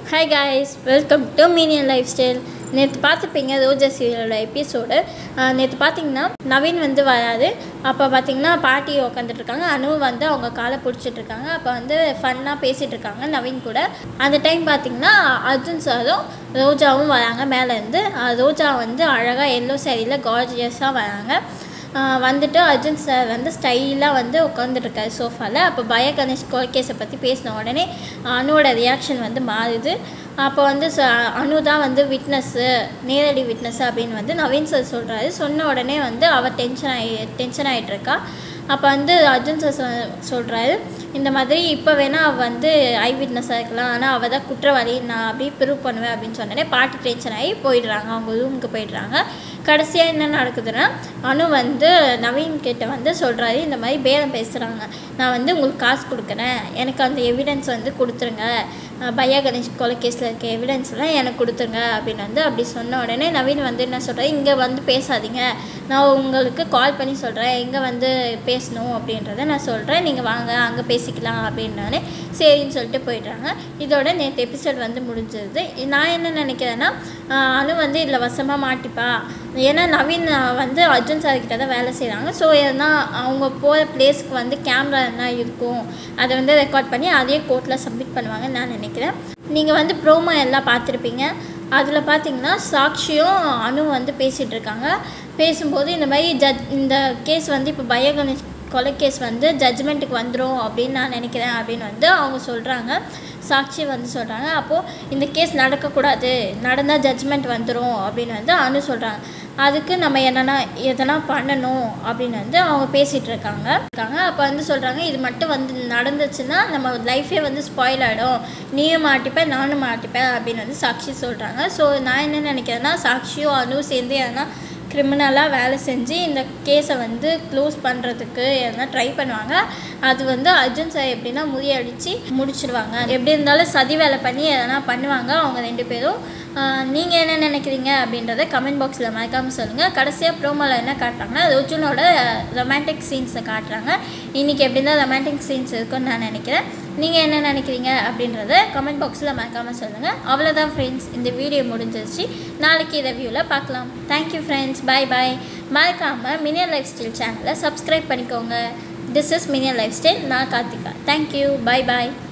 hi guys welcome to மீனியன் lifestyle நேற்று பார்த்துப்பீங்க ரோஜா சீரியலோட எபிசோடு நேற்று பார்த்தீங்கன்னா நவீன் வந்து வராது அப்போ பார்த்தீங்கன்னா பாட்டி உட்காந்துட்ருக்காங்க அனு வந்து அவங்க காலை பிடிச்சிட்டு இருக்காங்க அப்போ வந்து ஃபன்னாக பேசிகிட்டு இருக்காங்க நவீன் கூட அந்த டைம் பார்த்தீங்கன்னா அர்ஜுன் சாரும் ரோஜாவும் வராங்க மேலேருந்து ரோஜா வந்து அழகாக எல்லோ சேரீயில் கார்ஜியஸாக வராங்க ஆஹ் வந்துட்டு அர்ஜுன் சார் வந்து ஸ்டைலாக வந்து உட்காந்துருக்காரு சோஃபாவில் அப்போ பய கணேஷ் கோல்கேஸை பற்றி பேசின உடனே அனுவோட ரியாக்ஷன் வந்து மாறுது அப்போ வந்து ச அனு தான் வந்து விட்னஸ்ஸு நேரடி விட்னஸ் அப்படின்னு வந்து நவீன் சார் சொல்கிறாரு சொன்ன உடனே வந்து அவள் டென்ஷன் ஆகி டென்ஷன் ஆகிட்டுருக்கா அப்போ வந்து அர்ஜுன் சார் சொ சொல்கிறாரு இந்த மாதிரி இப்போ வேணால் அவள் வந்து ஐ விட்னஸாக இருக்கலாம் ஆனால் அவள் தான் குற்றவாளி நான் அப்படியே ப்ரூவ் பண்ணுவேன் அப்படின்னு சொன்னோடனே பாட்டி டென்ஷன் ஆகி போயிடுறாங்க அவங்க ரூமுக்கு போயிடுறாங்க கடைசியாக என்ன நடக்குதுன்னா அனு வந்து நவீன் கிட்ட வந்து சொல்கிறாரு இந்த மாதிரி பேரம் பேசுகிறாங்க நான் வந்து உங்களுக்கு காசு கொடுக்குறேன் எனக்கு அந்த எவிடன்ஸ் வந்து கொடுத்துருங்க அஹ் பையா கணேஷ் கொலை கேஸில் இருக்க எவிடன்ஸ்லாம் எனக்கு கொடுத்துருங்க அப்படின்னு வந்து அப்படி சொன்ன உடனே நவீன் வந்து என்ன சொல்கிறாரு இங்கே வந்து பேசாதீங்க நான் உங்களுக்கு கால் பண்ணி சொல்கிறேன் எங்கே வந்து பேசணும் அப்படின்றத நான் சொல்கிறேன் நீங்கள் வாங்க அங்கே பேசிக்கலாம் அப்படின்னாலே சரின்னு சொல்லிட்டு போயிடுறாங்க இதோட நேற்று எபிசோட் வந்து முடிஞ்சிருது நான் என்ன நினைக்கிறேன்னா ஆஹ் அனு வந்து இதில் வசமாக மாட்டிப்பா ஏன்னா நவீன் ஆஹ் வந்து அர்ஜுன் சார் கிட்ட தான் வேலை செய்கிறாங்க ஸோ எதனா அவங்க போகிற பிளேஸ்க்கு வந்து கேமரா என்ன இருக்கும் அதை வந்து ரெக்கார்ட் பண்ணி அதையே கோர்ட்டில் சப்மிட் பண்ணுவாங்கன்னு நான் நினைக்கிறேன் நீங்கள் வந்து ப்ரோமோ எல்லாம் பார்த்துருப்பீங்க அதில் பார்த்தீங்கன்னா சாக்ஷியும் அனு வந்து பேசிகிட்டு இருக்காங்க பேசும்போது இந்த மாதிரி ஜட்ஜ் இந்த கேஸ் வந்து இப்போ பயகணேஷ் கொலை கேஸ் வந்து ஜட்ஜ்மெண்ட்டுக்கு வந்துடும் அப்படின்னு நான் நினைக்கிறேன் அப்படின்னு வந்து அவங்க சொல்கிறாங்க சாட்சி வந்து சொல்கிறாங்க அப்போது இந்த கேஸ் நடக்கக்கூடாது நடந்தால் ஜட்ஜ்மெண்ட் வந்துடும் அப்படின்னு வந்து அனு சொல்கிறாங்க அதுக்கு நம்ம என்னென்னா எதனா பண்ணணும் அப்படின்னு வந்து அவங்க பேசிகிட்டு இருக்காங்க இருக்காங்க அப்போ வந்து சொல்கிறாங்க இது மட்டும் வந்து நடந்துச்சுன்னா நம்ம லைஃபே வந்து ஸ்பாயில் ஆகிடும் நீயும் மாட்டிப்ப நானும் மாட்டிப்பேன் அப்படின்னு வந்து சாட்சி சொல்கிறாங்க ஸோ நான் என்ன நினைக்கிறேன்னா சாட்சியும் அனு சேர்ந்து எதனா கிரிமினலாக வேலை செஞ்சு இந்த கேஸை வந்து க்ளோஸ் பண்ணுறதுக்கு எதனா ட்ரை பண்ணுவாங்க அது வந்து அர்ஜுன் சார் எப்படின்னா முறியடித்து முடிச்சிடுவாங்க எப்படி இருந்தாலும் சதி வேலை பண்ணி எதனா பண்ணுவாங்க அவங்க ரெண்டு பேரும் நீங்கள் என்ன நினைக்கிறீங்க அப்படின்றத கமெண்ட் பாக்ஸில் மறக்காமல் சொல்லுங்கள் கடைசியாக ப்ரோமோவில் என்ன காட்டுறாங்கன்னா ரோஜுனோட ரொமான்டிக் சீன்ஸை காட்டுறாங்க இன்றைக்கி எப்படி இருந்தால் ரொமான்டிக் சீன்ஸ் இருக்குன்னு நான் நினைக்கிறேன் நீங்கள் என்ன நினைக்கிறீங்க அப்படின்றத கமெண்ட் பாக்ஸில் மறக்காமல் சொல்லுங்கள் அவ்வளோதான் ஃப்ரெண்ட்ஸ் இந்த வீடியோ முடிஞ்சிருச்சு நாளைக்கு ரிவ்யூவில் பார்க்கலாம் தேங்க்யூ ஃப்ரெண்ட்ஸ் பாய் பாய் மறக்காமல் மினியர் லைஃப் ஸ்டைல் சேனலை சப்ஸ்கிரைப் பண்ணிக்கோங்க திஸ் இஸ் மினியர் லைஃப் ஸ்டைல் நான் கார்த்திகா தேங்க்யூ பாய் பாய்